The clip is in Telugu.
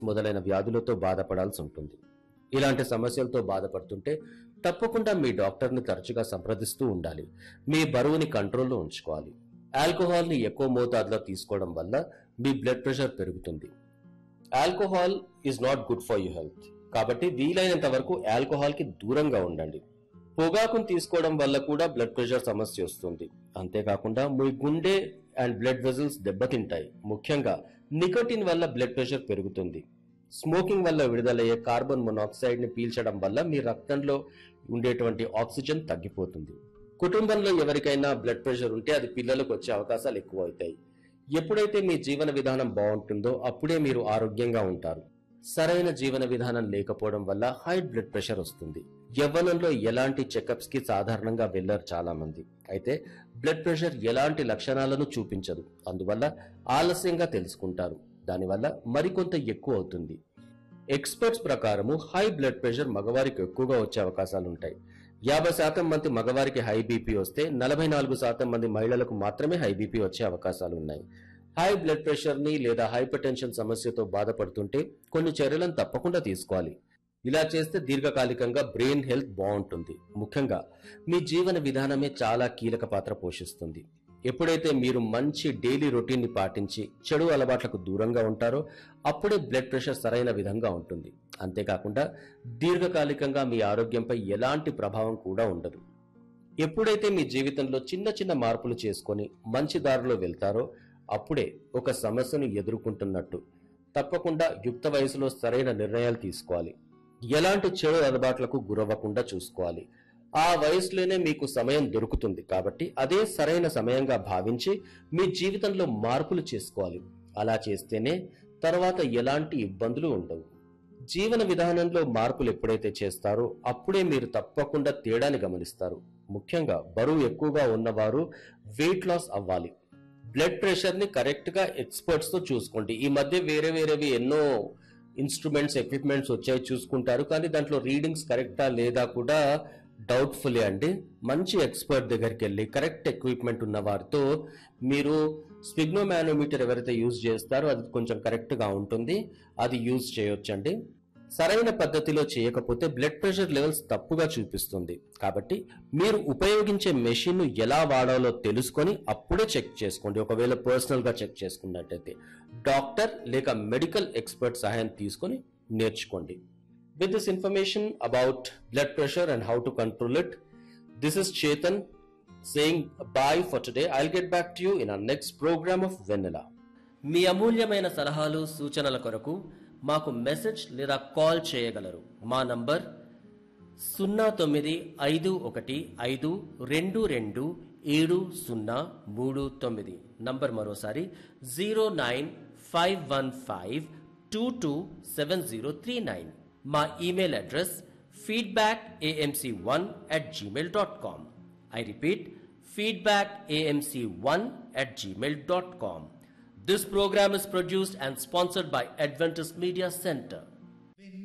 మొదలైన వ్యాధులతో బాధపడాల్సి ఉంటుంది ఇలాంటి సమస్యలతో బాధపడుతుంటే తప్పకుండా మీ డాక్టర్ని తరచుగా సంప్రదిస్తూ ఉండాలి మీ బరువుని కంట్రోల్లో ఉంచుకోవాలి ఆల్కహాల్ని ఎక్కువ మోతాదులో తీసుకోవడం వల్ల మీ బ్లడ్ ప్రెషర్ పెరుగుతుంది alcohol is not good for you health కాబట్టి వీలైనంత వరకు ఆల్కహాల్ కి దూరంగా ఉండండి పొగాకును తీసుకోవడం వల్ల కూడా బ్లడ్ ప్రెషర్ సమస్య వస్తుంది అంతేకాకుండా మీ గుండె అండ్ బ్లడ్ వెజల్స్ దెబ్బతింటాయి ముఖ్యంగా నికోటిన్ వల్ల బ్లడ్ ప్రెషర్ పెరుగుతుంది స్మోకింగ్ వల్ల విడుదలయ్యే కార్బన్ మొనాక్సైడ్ ని పీల్చడం వల్ల మీ రక్తంలో ఉండేటువంటి ఆక్సిజన్ తగ్గిపోతుంది కుటుంబంలో ఎవరికైనా బ్లడ్ ప్రెషర్ ఉంటే అది పిల్లలకు వచ్చే అవకాశాలు ఎక్కువ అవుతాయి ఎప్పుడైతే మీ జీవన విధానం బాగుంటుందో అప్పుడే మీరు ఆరోగ్యంగా ఉంటారు సరైన జీవన విధానం లేకపోవడం వల్ల హై బ్లడ్ ప్రెషర్ వస్తుంది యవ్వనంలో ఎలాంటి చెకప్స్ కి సాధారణంగా వెళ్లరు చాలా మంది అయితే బ్లడ్ ప్రెషర్ ఎలాంటి లక్షణాలను చూపించదు అందువల్ల ఆలస్యంగా తెలుసుకుంటారు దానివల్ల మరికొంత ఎక్కువ అవుతుంది ఎక్స్పర్ట్స్ ప్రకారము హై బ్లడ్ ప్రెషర్ మగవారికి ఎక్కువగా వచ్చే అవకాశాలు ఉంటాయి యాభై శాతం మంది మగవారికి హై బీపీ వస్తే నలభై నాలుగు శాతం మంది మహిళలకు మాత్రమే హై బీపీ వచ్చే అవకాశాలు ఉన్నాయి హై బ్లడ్ ప్రెషర్ ని లేదా హైపర్ టెన్షన్ సమస్యతో బాధపడుతుంటే కొన్ని చర్యలను తప్పకుండా తీసుకోవాలి ఇలా చేస్తే దీర్ఘకాలికంగా బ్రెయిన్ హెల్త్ బాగుంటుంది ముఖ్యంగా మీ జీవన విధానమే చాలా కీలక పాత్ర పోషిస్తుంది ఎప్పుడైతే మీరు మంచి డైలీ రొటీన్ ని పాటించి చెడు అలవాట్లకు దూరంగా ఉంటారో అప్పుడే బ్లడ్ ప్రెషర్ సరైన విధంగా ఉంటుంది అంతేకాకుండా దీర్ఘకాలికంగా మీ ఆరోగ్యంపై ఎలాంటి ప్రభావం కూడా ఉండదు ఎప్పుడైతే మీ జీవితంలో చిన్న చిన్న మార్పులు చేసుకొని మంచి దారిలో వెళ్తారో అప్పుడే ఒక సమస్యను ఎదుర్కొంటున్నట్టు తప్పకుండా యుక్త వయసులో సరైన నిర్ణయాలు తీసుకోవాలి ఎలాంటి చెడు అలవాట్లకు గురవ్వకుండా చూసుకోవాలి ఆ వయసులోనే మీకు సమయం దొరుకుతుంది కాబట్టి అదే సరైన సమయంగా భావించి మీ జీవితంలో మార్పులు చేసుకోవాలి అలా చేస్తేనే తర్వాత ఎలాంటి ఇబ్బందులు ఉండవు జీవన విధానంలో మార్పులు ఎప్పుడైతే చేస్తారో అప్పుడే మీరు తప్పకుండా తేడాని గమనిస్తారు ముఖ్యంగా బరువు ఎక్కువగా ఉన్నవారు వెయిట్ లాస్ అవ్వాలి బ్లడ్ ప్రెషర్ ని కరెక్ట్ గా ఎక్స్పర్ట్స్ తో చూసుకోండి ఈ మధ్య వేరే వేరేవి ఎన్నో ఇన్స్ట్రుమెంట్స్ ఎక్విప్మెంట్స్ వచ్చాయి చూసుకుంటారు కానీ దాంట్లో రీడింగ్స్ కరెక్టా లేదా కూడా డౌట్ఫుల్ అండి మంచి ఎక్స్పర్ట్ దగ్గరికి వెళ్ళి కరెక్ట్ ఎక్విప్మెంట్ ఉన్న వారితో మీరు స్పిగ్నోమానోమీటర్ ఎవరైతే యూజ్ చేస్తారో అది కొంచెం కరెక్ట్ గా ఉంటుంది అది యూజ్ చేయొచ్చండి సరైన పద్ధతిలో చేయకపోతే బ్లడ్ ప్రెషర్ లెవెల్స్ తప్పుగా చూపిస్తుంది కాబట్టి మీరు ఉపయోగించే మెషిన్ ను ఎలా వాడాలో తెలుసుకొని అప్పుడే చెక్ చేసుకోండి ఒకవేళ పర్సనల్ గా చెక్ చేసుకున్నట్టయితే డాక్టర్ లేక మెడికల్ ఎక్స్పర్ట్ సహాయం తీసుకొని నేర్చుకోండి with this information about blood pressure and how to control it this is Chetan saying bye for today I'll get back to you in our next programme of Vennela మీ అమూల్యమైన సలహాలు సూచనల కొరకు మాకు మెసేజ్ లేదా కాల్ చేయగలరు మా నంబర్ సున్నా తొమ్మిది ఐదు ఒకటి ఐదు రెండు రెండు ఏడు సున్నా మూడు తొమ్మిది నంబర్ మరోసారి zero nine five one five two two seven zero three nine మా email address feedback AMC one at Gmail dot com I repeat feedback AMC one at Gmail dot com This program is produced and sponsored by Adventist Media Center.